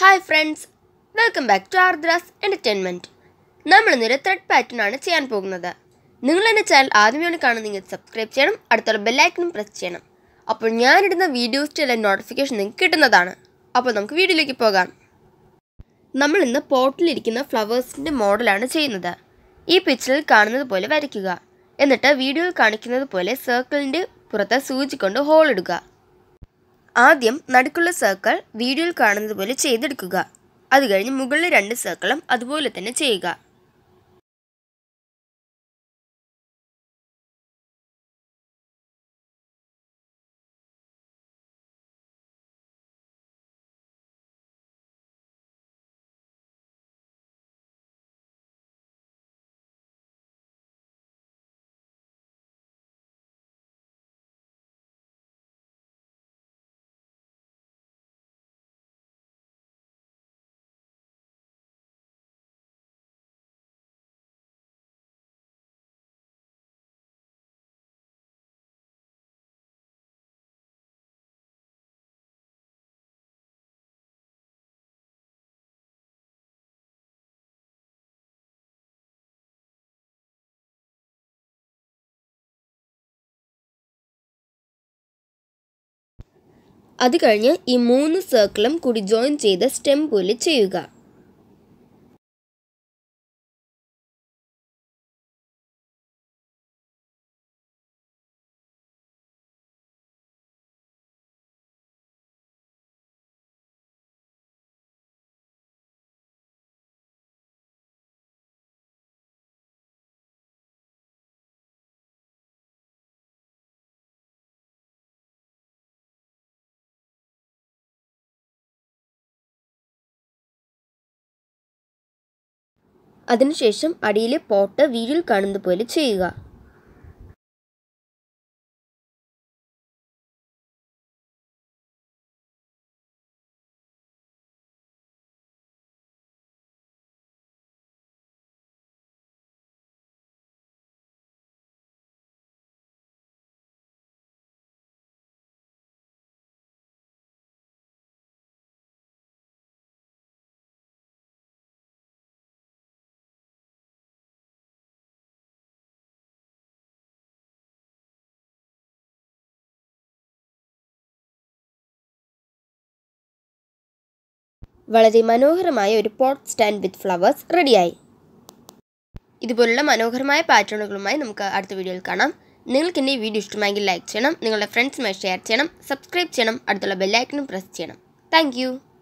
hi friends welcome back to Ardra's entertainment നമ്മൾ ഇന്നൊരു thread pattern ആണ് ചെയ്യാൻ പോകുന്നത് നിങ്ങൾ എൻ്റെ ചാനൽ ആദ്യമായാണ് കാണുന്നെങ്കിൽ സബ്സ്ക്രൈബ് ചെയ്യണം അടുത്തുള്ള ബെല്ലൈക്കനും പ്രസ് ചെയ്യണം അപ്പോൾ ഞാനിടുന്ന വീഡിയോസിൻ്റെ എല്ലാം നോട്ടിഫിക്കേഷൻ നിങ്ങൾക്ക് കിട്ടുന്നതാണ് അപ്പോൾ നമുക്ക് വീഡിയോയിലേക്ക് പോകാം നമ്മൾ ഇന്ന് പോട്ടിലിരിക്കുന്ന ഫ്ലവേഴ്സിൻ്റെ മോഡലാണ് ചെയ്യുന്നത് ഈ പിക്ചറിൽ കാണുന്നത് പോലെ വരയ്ക്കുക എന്നിട്ട് വീഡിയോയിൽ കാണിക്കുന്നത് പോലെ സർക്കിളിൻ്റെ പുറത്ത് സൂചി കൊണ്ട് ഹോൾ ഇടുക ആദ്യം നടുക്കുള്ള സർക്കിൾ വീഡിയോയിൽ കാണുന്നത് പോലെ ചെയ്തെടുക്കുക അത് കഴിഞ്ഞ് മുകളിലെ രണ്ട് സർക്കിളും അതുപോലെ തന്നെ ചെയ്യുക അത് കഴിഞ്ഞ് ഈ മൂന്ന് സർക്കിളും കൂടി ജോയിൻ ചെയ്ത് സ്റ്റെം പോലെ ചെയ്യുക അതിനുശേഷം അടിയിലെ പോട്ട് വീഡിയോയിൽ കാണുന്നത് പോലെ ചെയ്യുക വളരെ മനോഹരമായ ഒരു പോട്ട് സ്റ്റാൻഡ് വിത്ത് ഫ്ലവേഴ്സ് റെഡിയായി ഇതുപോലുള്ള മനോഹരമായ പാറ്റേണുകളുമായി നമുക്ക് അടുത്ത വീഡിയോയിൽ കാണാം നിങ്ങൾക്ക് എൻ്റെ ഈ വീഡിയോ ഇഷ്ടമായെങ്കിൽ ലൈക്ക് ചെയ്യണം നിങ്ങളുടെ ഫ്രണ്ട്സുമായി ഷെയർ ചെയ്യണം സബ്സ്ക്രൈബ് ചെയ്യണം അടുത്തുള്ള ബെല്ലൈക്കനും പ്രസ് ചെയ്യണം താങ്ക്